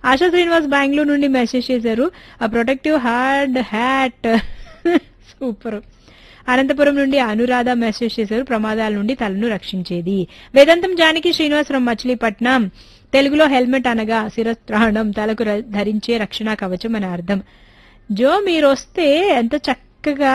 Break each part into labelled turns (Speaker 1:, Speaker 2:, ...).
Speaker 1: ఆశా శ్రీనివాస్ బెంగళూరు నుండి మెసేజ్ చేశారు ఆ protective hard hat super Anantapuram నుండి అనురాధ మెసేజ్ చేశారు ప్రమాదాల నుండి తలను రక్షించేది వేదాంతం జానకి శ్రీనివాసరావు మచిలీపట్నం తెలుగులో హెల్మెట్ అనగా శిరస్త్రాణం తలకు ర- ధరించే రక్షణ కవచం అని అర్థం జో మీరు వస్తే ఎంత చక్కగా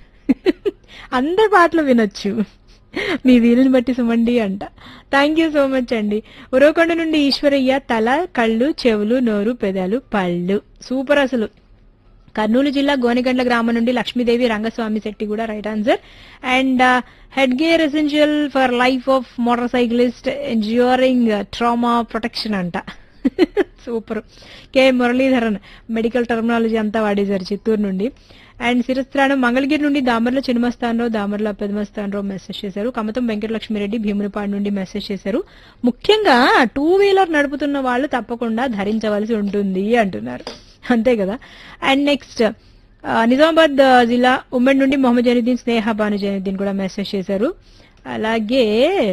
Speaker 1: అందరి పాటలు వినొచ్చు మీ వీలుని బట్టి సుమండి అంట థ్యాంక్ యూ సో మచ్ అండి ఉరవకొండ నుండి ఈశ్వరయ్య తల కళ్ళు చెవులు నోరు పెదాలు పళ్ళు సూపర్ అసలు కర్నూలు జిల్లా గోనెగండ్ల గ్రామం నుండి లక్ష్మీదేవి రంగస్వామి శెట్టి కూడా right answer and head gear essential for life of motorcyclist enduring trauma protection అంట super K Muralidharan medical terminology అంతా వాడేశారు చిత్తూరు నుండి అండ్ శిరస్త్రాణం మంగళగిరి నుండి దామర్ల చిన్నమస్తానరావు దామర్ల పెదమస్తానరావు మెసేజ్ చేశారు కమతం వెంకటలక్ష్మిరెడ్డి భీమునిపాడు నుండి మెసేజ్ చేశారు ముఖ్యంగా టూ వీలర్ నడుపుతున్న వాళ్ళు తప్పకుండా ధరించవలసి ఉంటుంది అంటున్నారు అంతే కదా అండ్ నెక్స్ట్ నిజామాబాద్ ఆ, జిల్లా ఉమ్మడి నుండి మొహమ్మద్ జైనుద్దీన్ స్నేహ భాను జైనుద్దీన్ కూడా మెసేజ్ చేశారు అలాగే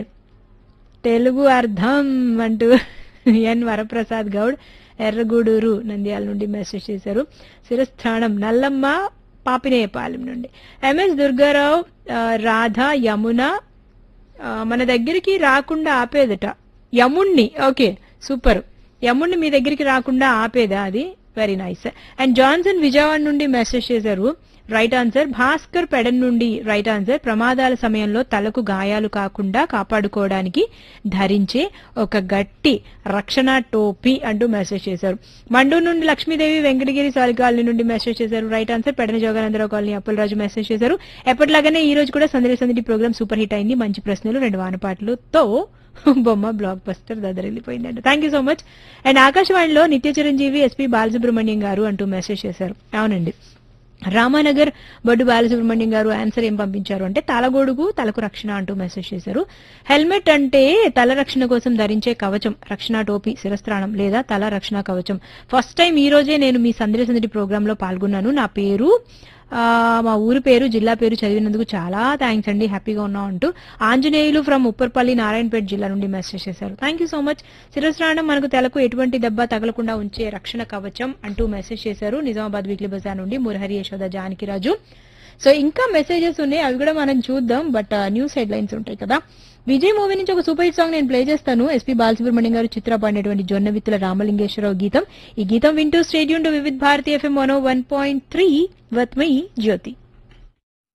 Speaker 1: తెలుగు అర్థం అంటూ ఎన్ వరప్రసాద్ గౌడ్ ఎర్రగూడూరు నంద్యాల నుండి మెసేజ్ చేశారు శిరస్థానం నల్లమ్మ పాపినేయపాలెం నుండి ఎంఎస్ దుర్గారావు ఆ, రాధ యమున ఆ, మన దగ్గరికి రాకుండా ఆపేదట యముణ్ణి ఓకే సూపర్ యముణ్ణి మీ దగ్గరికి రాకుండా ఆపేదా అది very nice and Johnson Vijayawada నుండి మెసేజ్ చేశారు రైట్ ఆన్సర్ భాస్కర్ పెడన్ నుండి రైట్ ఆన్సర్ ప్రమాదాల సమయంలో తలకు గాయాలు కాకుండా కాపాడుకోవడానికి ధరించే ఒక గట్టి రక్షణ టోపీ అంటూ మెసేజ్ చేశారు మండూరు నుండి లక్ష్మీదేవి వెంకటగిరి సాలి కాలనీ నుండి మెసేజ్ చేశారు right answer Pedana Joganandarao colony Appalaraju message చేశారు ఎప్పటిలాగానే ఈ రోజు కూడా సందడి సందడి ప్రోగ్రామ్ సూపర్ హిట్ అయింది మంచి ప్రశ్నలు రెండు వానపాటలతో బొమ్మ బ్లాక్ బస్టర్ దదరిల్లిపోయిందండి thank you so much and ఆకాశవాణిలో నిత్య చిరంజీవి ఎస్పీ బాలసుబ్రహ్మణ్యం గారు అంటూ మెసేజ్ చేశారు అవునండి రామానగర్ బొడ్డు బాలసుబ్రహ్మణ్యం గారు ఆన్సర్ ఏం పంపించారు అంటే తలగొడుగు తలకు రక్షణ అంటూ మెసేజ్ చేశారు హెల్మెట్ అంటే తల రక్షణ కోసం ధరించే కవచం రక్షణ టోపీ శిరస్త్రాణం లేదా తల రక్షణ కవచం ఫస్ట్ టైం ఈ రోజే నేను మీ సందడి సందడి ప్రోగ్రామ్ లో పాల్గొన్నాను నా పేరు ఆ, మా ఊరి పేరు జిల్లా పేరు చదివినందుకు చాలా థ్యాంక్స్ అండి హ్యాపీగా ఉన్నాం అంటూ ఆంజనేయులు ఫ్రమ్ ఉప్పర్పల్లి నారాయణపేట జిల్లా నుండి మెసేజ్ చేశారు థ్యాంక్ యూ సో మచ్ శిరస్రాణం మనకు తెలకు ఎటువంటి దెబ్బ తగలకుండా ఉంచే రక్షణ కవచం అంటూ మెసేజ్ చేశారు నిజామాబాద్ వీక్లీ బజార్ నుండి మురహరి యశోద జానకిరాజు సో ఇంకా మెసేజెస్ ఉన్నాయి అవి కూడా మనం చూద్దాం బట్ న్యూస్ హెడ్ లైన్స్ ఉంటాయి కదా విజయ్ మూవీ నుంచి ఒక సూపర్ హిట్ సాంగ్ నేను ప్లే చేస్తాను ఎస్పీ బాలసుబ్రహ్మణ్యం గారు చిత్ర పాడినటువంటి జొన్న విత్తుల రామలింగేశ్వరరావు గీతం ఈ గీతం వింటూ stay tuned to Vividh Bharati FM one one point three with my Jyothi